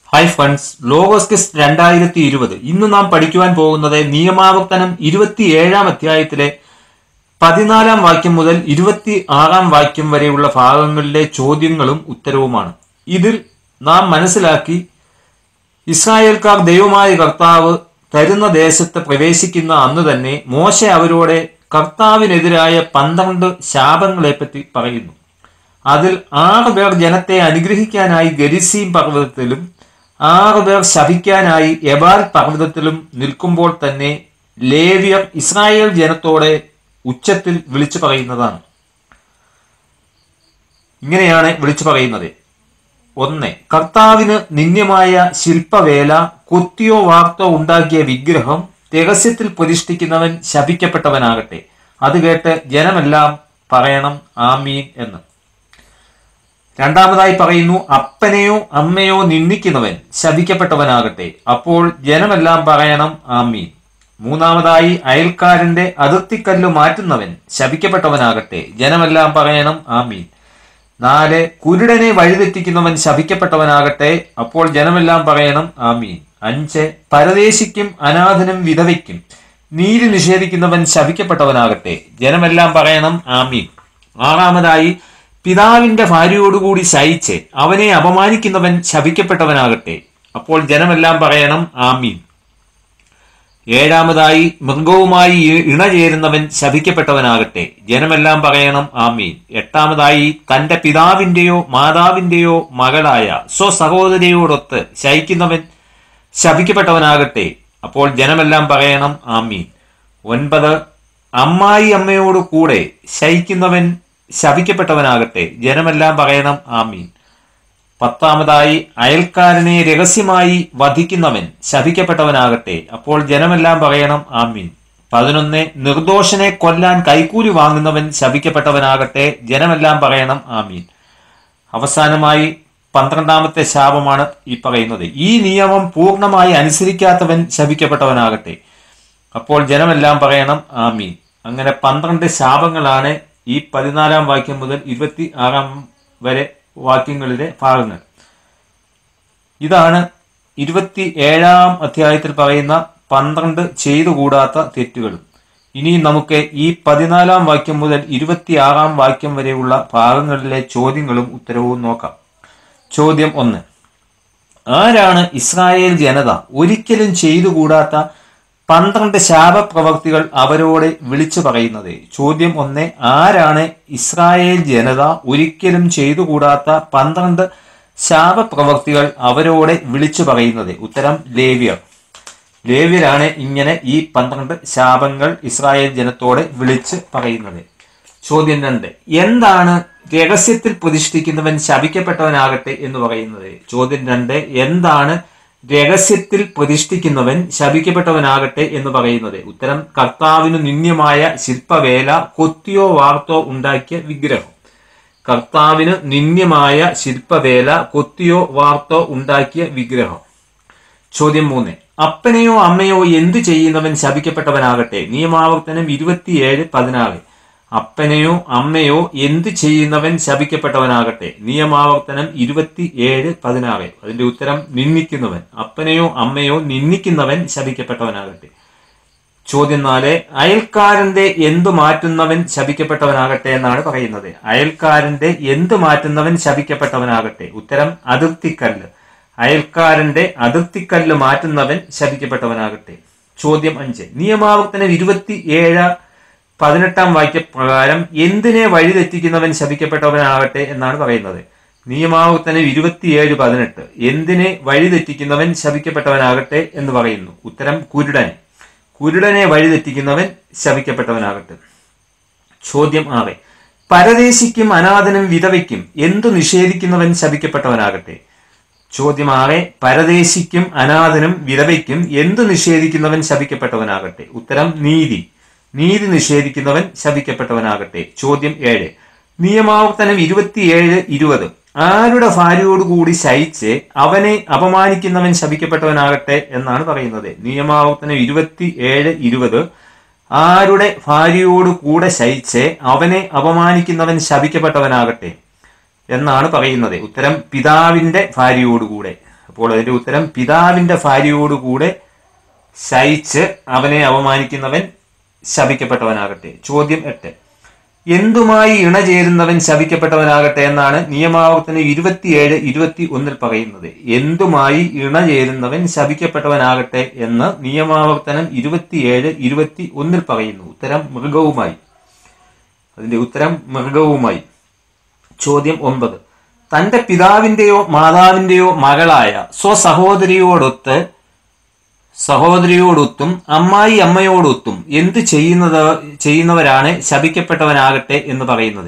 hi friends logos kiss രണ്ടായിരത്തി ഇരുപത് ഇന്ന് നാം പഠിക്കുവാൻ പോകുന്നത് നിയമാവർത്തനം ഇരുപത്തിയേഴാം അധ്യായത്തിലെ പതിനാലാം വാക്യം മുതൽ ഇരുപത്തി ആറാം വാക്യം വരെയുള്ള ഭാഗങ്ങളിലെ ചോദ്യങ്ങളും ഉത്തരവുമാണ് ഇതിൽ നാം മനസ്സിലാക്കി ഇസ്രായേൽക്കാർ ദൈവമായ കർത്താവ് തരുന്ന ദേശത്ത് പ്രവേശിക്കുന്ന അന്ന് തന്നെ മോശ അവരോട് കർത്താവിനെതിരായ പന്ത്രണ്ട് ശാപങ്ങളെപ്പറ്റി പറയുന്നു അതിൽ ആറ് പേർ ജനത്തെ അനുഗ്രഹിക്കാനായി ഗരിസീം പർവ്വതത്തിലും ആറ് പേർ ശപിക്കാനായി എബാൽ പർവ്വതത്തിലും നിൽക്കുമ്പോൾ തന്നെ ലേവിയർ ഇസ്രായേൽ ജനത്തോടെ ഉച്ചത്തിൽ വിളിച്ചു പറയുന്നതാണ് ഇങ്ങനെയാണ് വിളിച്ചു പറയുന്നത് ഒന്ന് കർത്താവിന് നിന്ദ്യമായ ശില്പവേല കൊത്തിയോ വാർത്തോ ഉണ്ടാക്കിയ വിഗ്രഹം രഹസ്യത്തിൽ പ്രതിഷ്ഠിക്കുന്നവൻ ശപിക്കപ്പെട്ടവനാകട്ടെ അത് കേട്ട് ജനമെല്ലാം പറയണം ആമീൻ എന്ന് രണ്ടാമതായി പറയുന്നു അപ്പനെയോ അമ്മയോ നിന്ദിക്കുന്നവൻ ശപിക്കപ്പെട്ടവനാകട്ടെ അപ്പോൾ ജനമെല്ലാം പറയണം ആമീൻ മൂന്നാമതായി അയൽക്കാരന്റെ അതിർത്തിക്കല്ല് മാറ്റുന്നവൻ ശപിക്കപ്പെട്ടവനാകട്ടെ ജനമെല്ലാം പറയണം ആമീൻ നാല് കുരുടനെ വഴിതെറ്റിക്കുന്നവൻ ശപിക്കപ്പെട്ടവനാകട്ടെ അപ്പോൾ ജനമെല്ലാം പറയണം ആമീൻ അഞ്ച് പരദേശിക്കും അനാഥനും വിധവയ്ക്കും നീതി നിഷേധിക്കുന്നവൻ ശപിക്കപ്പെട്ടവനാകട്ടെ ജനമെല്ലാം പറയണം ആമീൻ ആറാമതായി പിതാവിന്റെ ഭാര്യയോടുകൂടി ശയിച്ച് അവനെ അപമാനിക്കുന്നവൻ ശപിക്കപ്പെട്ടവനാകട്ടെ അപ്പോൾ ജനമെല്ലാം പറയണം ആമീൻ ഏഴാമതായി മൃഗവുമായി ഇണചേരുന്നവൻ ശപിക്കപ്പെട്ടവനാകട്ടെ ജനമെല്ലാം പറയണം ആമീൻ എട്ടാമതായി തന്റെ പിതാവിന്റെയോ മാതാവിന്റെയോ മകളായ സ്വസഹോദരിയോടൊത്ത് ശയിക്കുന്നവൻ ശപിക്കപ്പെട്ടവനാകട്ടെ അപ്പോൾ ജനമെല്ലാം പറയണം ആമീൻ ഒൻപത് അമ്മായി അമ്മയോട് കൂടെ ശയിക്കുന്നവൻ ശപിക്കപ്പെട്ടവനാകട്ടെ ജനമെല്ലാം പറയണം ആമീൻ പത്താമതായി അയൽക്കാരനെ രഹസ്യമായി വധിക്കുന്നവൻ ശപിക്കപ്പെട്ടവനാകട്ടെ അപ്പോൾ ജനമെല്ലാം പറയണം ആമീൻ പതിനൊന്ന് നിർദോഷനെ കൊല്ലാൻ കൈക്കൂലി വാങ്ങുന്നവൻ ശപിക്കപ്പെട്ടവനാകട്ടെ ജനമെല്ലാം പറയണം ആമീൻ അവസാനമായി പന്ത്രണ്ടാമത്തെ ശാപമാണ് ഈ പറയുന്നത് ഈ നിയമം പൂർണ്ണമായി അനുസരിക്കാത്തവൻ ശപിക്കപ്പെട്ടവനാകട്ടെ അപ്പോൾ ജനമെല്ലാം പറയണം ആമീൻ അങ്ങനെ പന്ത്രണ്ട് ശാപങ്ങളാണ് ഈ പതിനാലാം വാക്യം മുതൽ ഇരുപത്തി ആറാം വരെ വാക്യങ്ങളിലെ ഭാഗങ്ങൾ ഇതാണ് ഇരുപത്തി ഏഴാം അധ്യായത്തിൽ പറയുന്ന പന്ത്രണ്ട് ചെയ്തുകൂടാത്ത തെറ്റുകളും ഇനി നമുക്ക് ഈ പതിനാലാം വാക്യം മുതൽ ഇരുപത്തിയാറാം വാക്യം വരെയുള്ള ഭാഗങ്ങളിലെ ചോദ്യങ്ങളും ഉത്തരവും നോക്കാം ചോദ്യം ഒന്ന് ആരാണ് ഇസ്രായേൽ ജനത ഒരിക്കലും ചെയ്തുകൂടാത്ത പന്ത്രണ്ട് ശാപപ്രവർത്തികൾ അവരോട് വിളിച്ചു പറയുന്നത് ചോദ്യം ഒന്ന് ആരാണ് ഇസ്രായേൽ ജനത ഒരിക്കലും ചെയ്തുകൂടാത്ത പന്ത്രണ്ട് ശാപപ്രവർത്തികൾ അവരോട് വിളിച്ചു പറയുന്നത് ഉത്തരം ലേവ്യർ ലേവ്യരാണ് ഇങ്ങനെ ഈ പന്ത്രണ്ട് ശാപങ്ങൾ ഇസ്രായേൽ ജനത്തോട് വിളിച്ച് പറയുന്നത് ചോദ്യം രണ്ട് എന്താണ് രഹസ്യത്തിൽ പ്രതിഷ്ഠിക്കുന്നവൻ ശപിക്കപ്പെട്ടവനാകട്ടെ എന്ന് പറയുന്നത് ചോദ്യം രണ്ട് എന്താണ് രഹസ്യത്തിൽ പ്രതിഷ്ഠിക്കുന്നവൻ ശപിക്കപ്പെട്ടവനാകട്ടെ എന്ന് പറയുന്നത് ഉത്തരം കർത്താവിന് നിന്ദ്യമായ ശില്പവേല കൊത്തിയോ വാർത്തോ ഉണ്ടാക്കിയ വിഗ്രഹം കർത്താവിന് നിന്ദ്യമായ ശില്പവേല കൊത്തിയോ വാർത്തോ ഉണ്ടാക്കിയ വിഗ്രഹം ചോദ്യം മൂന്ന് അപ്പനെയോ അമ്മയോ എന്തു ചെയ്യുന്നവൻ ശപിക്കപ്പെട്ടവനാകട്ടെ നിയമാവർത്തനം ഇരുപത്തിയേഴ് പതിനാറ് അപ്പനെയോ അമ്മയോ എന്തു ചെയ്യുന്നവൻ ശപിക്കപ്പെട്ടവനാകട്ടെ നിയമാവർത്തനം ഇരുപത്തി ഏഴ് പതിനാറ് അതിന്റെ ഉത്തരം നിന്ദിക്കുന്നവൻ അപ്പനെയോ അമ്മയോ നിന്ദിക്കുന്നവൻ ശപിക്കപ്പെട്ടവനാകട്ടെ ചോദ്യം നാല് അയൽക്കാരന്റെ എന്തു മാറ്റുന്നവൻ ശപിക്കപ്പെട്ടവനാകട്ടെ എന്നാണ് പറയുന്നത് അയൽക്കാരന്റെ എന്തു മാറ്റുന്നവൻ ശപിക്കപ്പെട്ടവനാകട്ടെ ഉത്തരം അതിർത്തിക്കല്ല് അയൽക്കാരന്റെ അതിർത്തിക്കല്ല് മാറ്റുന്നവൻ ശപിക്കപ്പെട്ടവനാകട്ടെ ചോദ്യം അഞ്ച് നിയമാവർത്തനം ഇരുപത്തി ഏഴ് പതിനെട്ടാം വാക്യപ്രകാരം എന്തിനെ വഴിതെറ്റിക്കുന്നവൻ ശപിക്കപ്പെട്ടവനാകട്ടെ എന്നാണ് പറയുന്നത് നിയമാവർത്തനം ഇരുപത്തിയേഴ് പതിനെട്ട് എന്തിനെ വഴിതെറ്റിക്കുന്നവൻ ശപിക്കപ്പെട്ടവനാകട്ടെ എന്ന് പറയുന്നു ഉത്തരം കുരുടൻ കുരുടനെ വഴിതെറ്റിക്കുന്നവൻ ശപിക്കപ്പെട്ടവനാകട്ടെ ചോദ്യം ആറ് പരദേശിക്കും അനാഥനും വിധവയ്ക്കും എന്തു നിഷേധിക്കുന്നവൻ ശപിക്കപ്പെട്ടവനാകട്ടെ ചോദ്യം ആറ് പരദേശിക്കും അനാഥനും വിധവയ്ക്കും എന്തു നിഷേധിക്കുന്നവൻ ശപിക്കപ്പെട്ടവനാകട്ടെ ഉത്തരം നീതി നീതി നിഷേധിക്കുന്നവൻ ശപിക്കപ്പെട്ടവനാകട്ടെ ചോദ്യം ഏഴ് നിയമാവർത്തനം ഇരുപത്തിയേഴ് ഇരുപത് ആരുടെ ഭാര്യയോടുകൂടി ശയിച്ച് അവനെ അപമാനിക്കുന്നവൻ ശപിക്കപ്പെട്ടവനാകട്ടെ എന്നാണ് പറയുന്നത് നിയമാവർത്തനം ഇരുപത്തി ഏഴ് ഇരുപത് ആരുടെ ഭാര്യയോട് കൂടെ ശയിച്ച് അവനെ അപമാനിക്കുന്നവൻ ശപിക്കപ്പെട്ടവനാകട്ടെ എന്നാണ് പറയുന്നത് ഉത്തരം പിതാവിന്റെ ഭാര്യയോടുകൂടെ അപ്പോൾ അതിന്റെ ഉത്തരം പിതാവിന്റെ ഭാര്യയോടുകൂടെ ശയിച്ച് അവനെ അവമാനിക്കുന്നവൻ ശപിക്കപ്പെട്ടവനാകട്ടെ ചോദ്യം എട്ട് എന്തുമായി ഇണചേരുന്നവൻ ശപിക്കപ്പെട്ടവനാകട്ടെ എന്നാണ് നിയമാവർത്തനം ഇരുപത്തിയേഴ് ഇരുപത്തി ഒന്നിൽ പറയുന്നത് എന്തുമായി ഇണചേരുന്നവൻ ശപിക്കപ്പെട്ടവനാകട്ടെ എന്ന് നിയമാവർത്തനം ഇരുപത്തിയേഴ് ഇരുപത്തി ഒന്നിൽ പറയുന്നു ഉത്തരം മൃഗവുമായി അതിന്റെ ഉത്തരം മൃഗവുമായി ചോദ്യം ഒമ്പത് തന്റെ പിതാവിന്റെയോ മാതാവിന്റെയോ മകളായ സ്വസഹോദരിയോടൊത്ത് സഹോദരിയോടൊത്തും അമ്മായി അമ്മയോടൊത്തും എന്ത് ചെയ്യുന്നത് ചെയ്യുന്നവരാണ് ശപിക്കപ്പെട്ടവനാകട്ടെ എന്ന് പറയുന്നത്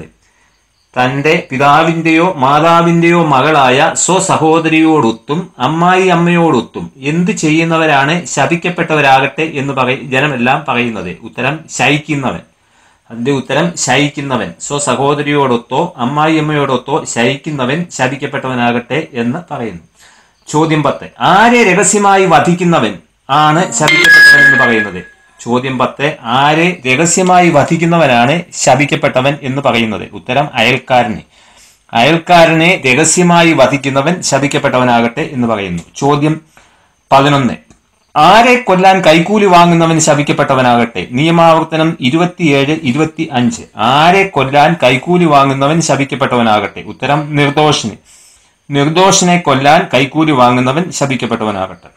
തന്റെ പിതാവിന്റെയോ മാതാവിന്റെയോ മകളായ സ്വസഹോദരിയോടൊത്തും അമ്മായി അമ്മയോടൊത്തും എന്ത് ചെയ്യുന്നവരാണ് ശപിക്കപ്പെട്ടവരാകട്ടെ എന്ന് പറയ ജനമെല്ലാം പറയുന്നത് ഉത്തരം ശയിക്കുന്നവൻ അതിന്റെ ഉത്തരം ശയിക്കുന്നവൻ സ്വസഹോദരിയോടൊത്തോ അമ്മായിയമ്മയോടൊത്തോ ശയിക്കുന്നവൻ ശപിക്കപ്പെട്ടവനാകട്ടെ എന്ന് പറയുന്നു ചോദ്യം പത്ത് ആരെ രഹസ്യമായി വധിക്കുന്നവൻ ആണ് ശപിക്കപ്പെട്ടവൻ എന്ന് പറയുന്നത് ചോദ്യം പത്ത് ആരെ രഹസ്യമായി വധിക്കുന്നവനാണ് ശപിക്കപ്പെട്ടവൻ എന്ന് പറയുന്നത് ഉത്തരം അയൽക്കാരനെ അയൽക്കാരനെ രഹസ്യമായി വധിക്കുന്നവൻ ശപിക്കപ്പെട്ടവനാകട്ടെ എന്ന് പറയുന്നു ചോദ്യം പതിനൊന്ന് ആരെ കൊല്ലാൻ കൈക്കൂലി വാങ്ങുന്നവൻ ശപിക്കപ്പെട്ടവനാകട്ടെ നിയമാവർത്തനം ഇരുപത്തിയേഴ് ഇരുപത്തി അഞ്ച് ആരെ കൊല്ലാൻ കൈക്കൂലി വാങ്ങുന്നവൻ ശപിക്കപ്പെട്ടവനാകട്ടെ ഉത്തരം നിർദോഷന് നിർദോഷനെ കൊല്ലാൻ കൈക്കൂലി വാങ്ങുന്നവൻ ശപിക്കപ്പെട്ടവനാകട്ടെ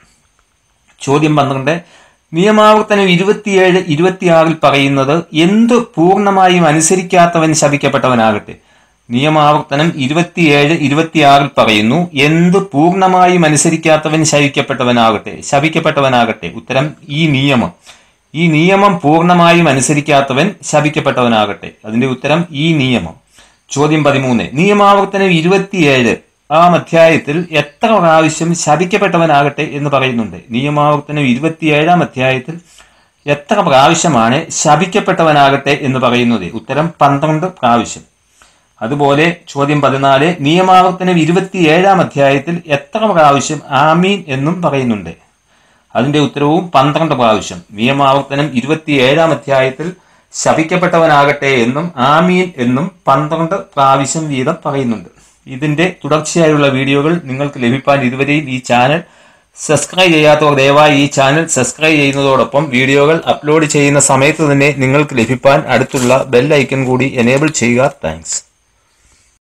ചോദ്യം പന്ത്രണ്ട് നിയമാവർത്തനം ഇരുപത്തിയേഴ് ഇരുപത്തിയാറിൽ പറയുന്നത് എന്ത് പൂർണ്ണമായും അനുസരിക്കാത്തവൻ ശപിക്കപ്പെട്ടവനാകട്ടെ നിയമാവർത്തനം ഇരുപത്തിയേഴ് ഇരുപത്തിയാറിൽ പറയുന്നു എന്ത് പൂർണ്ണമായും അനുസരിക്കാത്തവൻ ശപിക്കപ്പെട്ടവനാകട്ടെ ശപിക്കപ്പെട്ടവനാകട്ടെ ഉത്തരം ഈ നിയമം ഈ നിയമം പൂർണ്ണമായും അനുസരിക്കാത്തവൻ ശപിക്കപ്പെട്ടവനാകട്ടെ അതിന്റെ ഉത്തരം ഈ നിയമം ചോദ്യം പതിമൂന്ന് നിയമാവർത്തനം ഇരുപത്തിയേഴ് ആ അധ്യായത്തിൽ എത്ര പ്രാവശ്യം ശപിക്കപ്പെട്ടവനാകട്ടെ എന്ന് പറയുന്നുണ്ട് നിയമാവർത്തനം ഇരുപത്തിയേഴാം അധ്യായത്തിൽ എത്ര പ്രാവശ്യമാണ് ശപിക്കപ്പെട്ടവനാകട്ടെ എന്ന് പറയുന്നത് ഉത്തരം പന്ത്രണ്ട് പ്രാവശ്യം അതുപോലെ ചോദ്യം പതിനാല് നിയമാവർത്തനം ഇരുപത്തിയേഴാം അധ്യായത്തിൽ എത്ര പ്രാവശ്യം ആമീൻ എന്നും പറയുന്നുണ്ട് അതിന്റെ ഉത്തരവും പന്ത്രണ്ട് പ്രാവശ്യം നിയമാവർത്തനം ഇരുപത്തിയേഴാം അധ്യായത്തിൽ ശപിക്കപ്പെട്ടവനാകട്ടെ എന്നും ആമീൻ എന്നും പന്ത്രണ്ട് പ്രാവശ്യം വീതം പറയുന്നുണ്ട് ഇതിന്റെ തുടർച്ചയായുള്ള വീഡിയോകൾ നിങ്ങൾക്ക് ലഭിക്കാൻ ഇതുവരെയും ഈ ചാനൽ സബ്സ്ക്രൈബ് ചെയ്യാത്തവർ ദയവായി ഈ ചാനൽ സബ്സ്ക്രൈബ് ചെയ്യുന്നതോടൊപ്പം വീഡിയോകൾ അപ്ലോഡ് ചെയ്യുന്ന സമയത്ത് തന്നെ നിങ്ങൾക്ക് ലഭിക്കാൻ അടുത്തുള്ള ബെൽ ഐക്കൺ കൂടി എനേബിൾ ചെയ്യുക താങ്ക്സ്